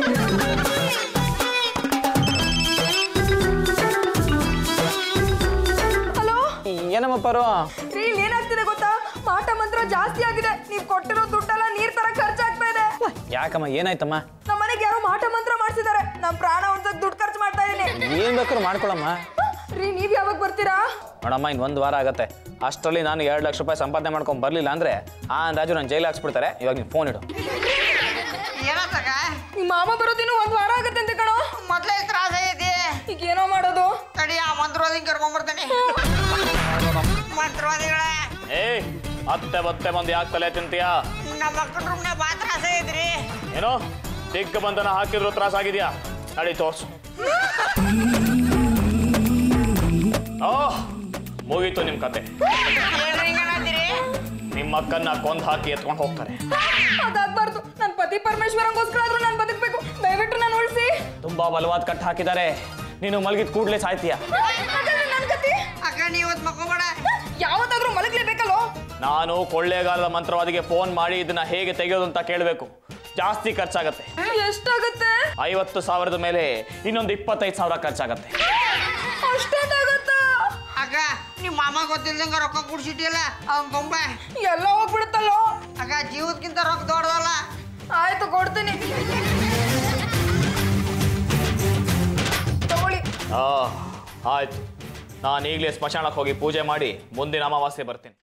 hello ಏನಮ್ಮ ಪರು ರೀ ಇಲ್ಲಿ ಏನಾಗ್ತಿದೆ ಗೊತ್ತಾ ಮಾಟ ಮಂತ್ರ ಜಾಸ್ತಿ ಆಗಿದೆ ನೀವ್ ಕೊಟ್ಟಿರೋ ದುಡ್ಡೆಲ್ಲ ನೀರ್ ತರ ಖರ್ಚಾಗ್ತಾ ಇದೆ ಯಾಕಮ್ಮ ಏನಾಯ್ತಮ್ಮ ನಮ್ಮ ಮನೆಗೆ ಯಾರೋ ಮಾಟ ಮಂತ್ರ ಮಾಡ್ಸಿದ್ದಾರೆ ನಮ್ ಪ್ರಾಣ ಉಳ್ಸಕ್ ದುಡ್ಡು ಖರ್ಚು ಮಾಡ್ತಾ ಇದೀನಿ ಏನ್ ಬೇಕಾದ್ರೂ ಮಾಡ್ಕೊಳಮ್ಮ ರೀ ನೀವ್ ಯಾವಾಗ ಬರ್ತೀರಾ ನೋಡಮ್ಮ ಇನ್ನು ಒಂದು ವಾರ ಆಗತ್ತೆ ಅಷ್ಟರಲ್ಲಿ ನಾನು ಎರಡು ಲಕ್ಷ ರೂಪಾಯಿ ಸಂಪಾದನೆ ಮಾಡ್ಕೊಂಡು ಬರಲಿಲ್ಲ ಅಂದ್ರೆ ಆ ಅಂದಾಜು ನಾನು ಜೈಲು ಹಾಕ್ಸ್ಬಿಡ್ತಾರೆ ಇವಾಗ ನೀನು ಫೋನ್ ಇಡು ಏನತ್ತಾಗ ನಿಮ್ ಮಾಮ ಬರೋದಿನ್ನು ಒಂದ್ ವಾರ ಆಗತ್ತೆ ಅಂತ ಕಣೋ ಮೊದ್ಲೇ ತ್ರಾಸ ಐತಿ ಈಗ ಏನೋ ಮಾಡೋದು ತಡಿ ಆ ಮಂತ್ರವಾದಿ ಕರ್ಕೊಂಡ್ಬರ್ತಾನೆ ಮಂತ್ರವಾದಿಗಳ ಏಯ್ ಅತ್ತೆ ಬತ್ತೆ ಬಂದು ಯಾಕೆ ತಲೆ ತಿಂತೀಯಾ ನಮ್ಮ ಮಕ್ಕಳ ರೂಮ್ನಾಗ ಬಾ ತ್ರಾಸ ಐತ್ರಿ ಏನೋ ದಿಗ್ಗ ಬಂಧನ ಹಾಕಿದ್ರು ತ್ರಾಸಾಗಿದ್ಯಾ ನಡಿ ತೋರ್ಸು ಓಹ್ ಮುಗೀತು ನಿಮ್ಮ ಕತೆ ಏನ್ರಿ ಹಿಂಗಣತ್ತೀರಿ ನಿಮ್ಮ ಅಕ್ಕನ್ನ ಕೊಂದು ಹಾಕಿ ಎತ್ಕೊಂಡು ಹೋಗ್ತಾರೆ ಅದಾಗ್ಬಾರ್ದು ನನ್ ಪತಿ ಪರಮೇಶ್ವರಂಗೋಸ್ಕರ ಆದ್ರೂ ನಾನ್ ಬದುಕ್ಬೇಕು ದಯವಿಟ್ಟು ನಾನು ಉಳಿಸಿ ತುಂಬಾ ಬಲವಾದ ಕಟ್ಟು ಹಾಕಿದ್ದಾರೆ ನೀನು ಮಲಗಿದ ಕೂಡಲೇ ಸಾಯ್ತೀಯ ನನ್ ಕತಿ ಅಕ್ಕ ನೀ ಇವತ್ತು ಮಕ್ಕೋಬೇಡ ಯಾವತ್ತಾದ್ರೂ ಮಲಗ್ಲೇಬೇಕಲ್ಲೋ ನಾನು ಕೊಳ್ಳೇಗಾಲದ ಮಂತ್ರವಾದಿಗೆ ಫೋನ್ ಮಾಡಿ ಇದನ್ನ ಹೇಗೆ ತೆಗೆಯೋದು ಅಂತ ಕೇಳಬೇಕು ಜಾಸ್ತಿ ಖರ್ಚಾಗತ್ತೆ ಎಷ್ಟಾಗತ್ತೆ ಐವತ್ತು ಸಾವಿರದ ಮೇಲೆ ಇನ್ನೊಂದು ಇಪ್ಪತ್ತೈದು ಸಾವಿರ ಖರ್ಚಾಗತ್ತೆ ಅಷ್ಟೊಂದಾಗತ್ತಾ ಅಕ್ಕ ನಿಮ್ಮ ಮಾಮ ಗೊತ್ತಿಲ್ದಂಗ ರೊಕ್ಕ ಕುಡ್ಸಿಟ್ಟಿಲ್ಲ ಅವ್ನ್ ಗೊಂಬ ಎಲ್ಲ ಹೋಗ್ಬಿಡುತ್ತಲ್ಲೋ ಅಕ್ಕ ಜೀವಕ್ಕಿಂತ ರೊಕ್ಕ ದೊಡ್ಡದಲ್ಲ ಆಯ್ತು ಕೊಡ್ತೀನಿ ತಗೊಳ್ಳಿ ಆ ಆಯ್ತು ನಾನು ಈಗಲೇ ಸ್ಮಶಾನಕ್ಕೆ ಹೋಗಿ ಪೂಜೆ ಮಾಡಿ ಮುಂದಿನ ಅಮಾವಾಸ್ಯೆ ಬರ್ತೀನಿ